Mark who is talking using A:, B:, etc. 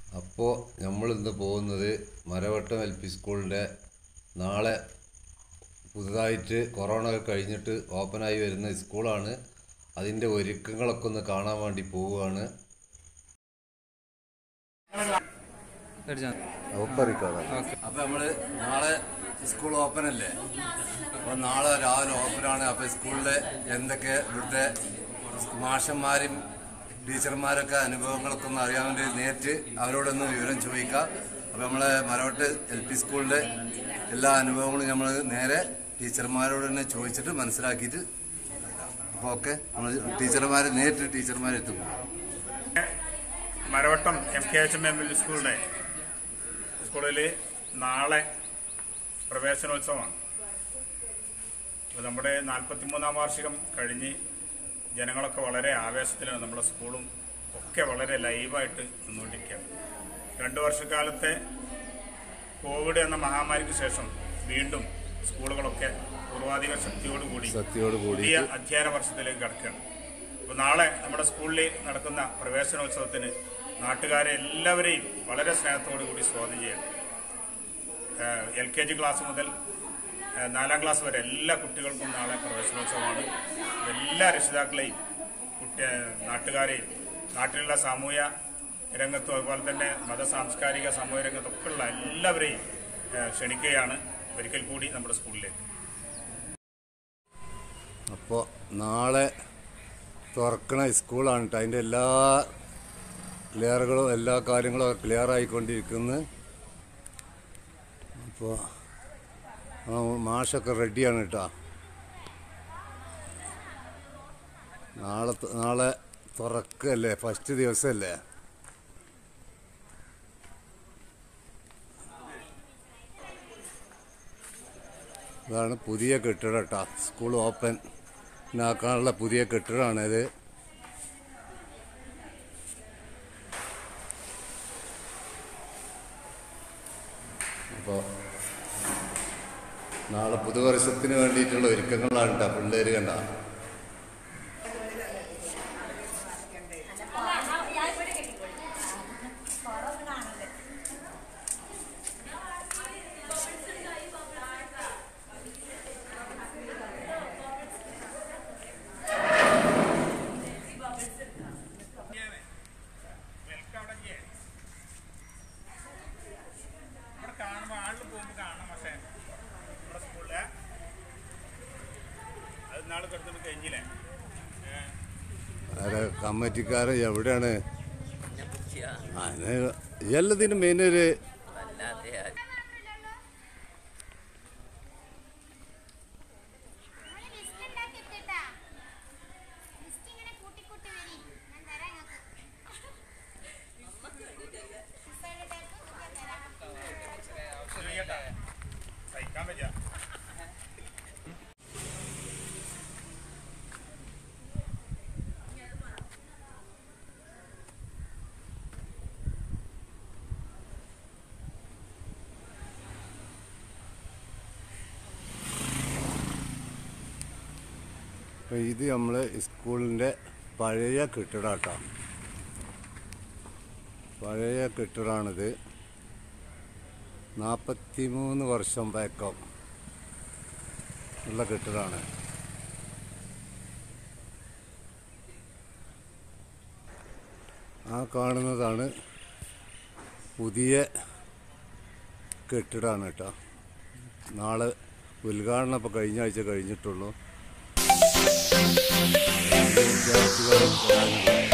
A: അപ്പോൾ നമ്മളിന്ന് പോകുന്നത് മരവട്ടം എൽ പി സ്കൂളിൻ്റെ നാളെ പുതുതായിട്ട് കൊറോണ ഒക്കെ കഴിഞ്ഞിട്ട് ഓപ്പണായി വരുന്ന സ്കൂളാണ് അതിൻ്റെ ഒരുക്കങ്ങളൊക്കെ ഒന്ന് കാണാൻ വേണ്ടി പോവുകയാണ് അപ്പൊ നമ്മള് നാളെ സ്കൂൾ ഓപ്പൺ അല്ലേ അപ്പൊ നാളെ രാവിലെ ഓപ്പണാണ് അപ്പൊ സ്കൂളിലെ എന്തൊക്കെ ഇവിടുത്തെ മാഷന്മാരും ടീച്ചർമാരൊക്കെ അനുഭവങ്ങളൊക്കെ ഒന്ന് അറിയാൻ വേണ്ടി നേരിട്ട് അവരോടൊന്ന് വിവരം ചോദിക്കാം അപ്പൊ നമ്മളെ മരവട്ട് എൽ പി സ്കൂളിലെ എല്ലാ അനുഭവങ്ങളും നമ്മൾ നേരെ ടീച്ചർമാരോട് തന്നെ ചോദിച്ചിട്ട് മനസ്സിലാക്കിയിട്ട് അപ്പോൾ ഓക്കെ നമ്മൾ ടീച്ചർമാർ നേരിട്ട് ടീച്ചർമാരെത്തും
B: Maravattam M K H M M L സ്കൂളിന്റെ സ്കൂളിൽ നാളെ പ്രവേശനോത്സവമാണ് അപ്പോൾ നമ്മുടെ നാൽപ്പത്തിമൂന്നാം വാർഷികം കഴിഞ്ഞ് ജനങ്ങളൊക്കെ വളരെ ആവേശത്തിലാണ് നമ്മുടെ സ്കൂളും ഒക്കെ വളരെ ലൈവായിട്ട് നിന്നുകൊണ്ടിരിക്കുകയാണ് രണ്ട് വർഷക്കാലത്തെ കോവിഡ് എന്ന മഹാമാരിക്ക് ശേഷം വീണ്ടും സ്കൂളുകളൊക്കെ പൂർവാധിക ശക്തിയോടുകൂടി
A: ശക്തിയോടുകൂടി
B: പുതിയ അധ്യയന വർഷത്തിലേക്ക് കടക്കുകയാണ് അപ്പോൾ നാളെ നമ്മുടെ സ്കൂളിൽ നടക്കുന്ന പ്രവേശനോത്സവത്തിന് നാട്ടുകാരെ എല്ലാവരെയും വളരെ സ്നേഹത്തോടു കൂടി സ്വാഗതം ചെയ്യണം എൽ കെ ജി ക്ലാസ് മുതൽ ഏഹ്, നാലാം ക്ലാസ് വരെ എല്ലാ കുട്ടികൾക്കും നാളെ പ്രവേശനോത്സവമാണ് എല്ലാ രക്ഷിതാക്കളെയും കുട്ടി നാട്ടുകാരെയും നാട്ടിലുള്ള സാമൂഹ്യ രംഗത്തും അതുപോലെ തന്നെ മത സാംസ്കാരിക സാമൂഹ്യ രംഗത്തൊക്കെ ഉള്ള എല്ലാവരെയും ഏഹ്, ക്ഷണിക്കുകയാണ് ഒരിക്കൽ കൂടി നമ്മുടെ സ്കൂളിലേക്ക്
A: അപ്പോൾ നാളെ തുറക്കണ സ്കൂളാണ് കേട്ടോ അതിൻ്റെ എല്ലാ ക്ലിയറുകളും എല്ലാ കാര്യങ്ങളും ക്ലിയർ ആയിക്കൊണ്ടിരിക്കുന്നു അപ്പോൾ ആ മാഷൊക്കെ റെഡിയാണ് കേട്ടോ നാളെ ത- നാളെ തുറക്കല്ലേ ഫസ്റ്റ് ദിവസമല്ലേ ഇതാണ് പുതിയ കെട്ടിടം കേട്ടോ സ്കൂൾ ഓപ്പൺ ആക്കാനുള്ള പുതിയ കെട്ടിടമാണിത് അപ്പോൾ നാളെ പുതുവർഷത്തിന് വേണ്ടിയിട്ടുള്ള ഒരുക്കങ്ങളാണ് കേട്ടോ പിള്ളേർ കണ്ട
B: ഇവിടെ കാണുമ്പോൾ ആളിൽ പോകുമ്പോൾ കാണാം പക്ഷേ നമ്മുടെ സ്കൂളിലെ അത് നാളെ കിടന്നിട്ട് കഴിഞ്ഞില്ലേ ഏഹ്
A: ആരെ കമ്മിറ്റിക്കാരെ എവിടെയാണ് അതിന് എല്ലാത്തിനും മെയിൻ ഒരു
C: വല്ലാതെ
D: മോനെ ലിസ്റ്റ് ഉണ്ടാക്കി ഇട്ടിട്ടാ. ലിസ്റ്റ് ഇങ്ങനെ കൂട്ടി കൂട്ടി വരി. ഞാൻ തരാം ഇങ്ങക്ക്. മിസ്സയുടെ അടുത്ത് ഞാൻ തരാം.
B: ചെയ്യട്ടെ സഹിക്കാൻ പറ്റുക
A: അപ്പൊ ഇത് നമ്മൾ സ്കൂളിൻ്റെ പഴയ കെട്ടിടം കേട്ടോ പഴയ കെട്ടിടമാണിത് നാൽപ്പത്തി മൂന്ന് വർഷം പഴക്കം ഉള്ള കെട്ടിടമാണ് ആ കാണുന്നതാണ് പുതിയ കെട്ടിടമാണ് കേട്ടോ നാളെ ഉദ്ഘാടനം ഇപ്പോൾ കഴിഞ്ഞ ആഴ്ച കഴിഞ്ഞിട്ടുള്ളൂ വിദ്യാർത്ഥികൾ വരാനുണ്ട്.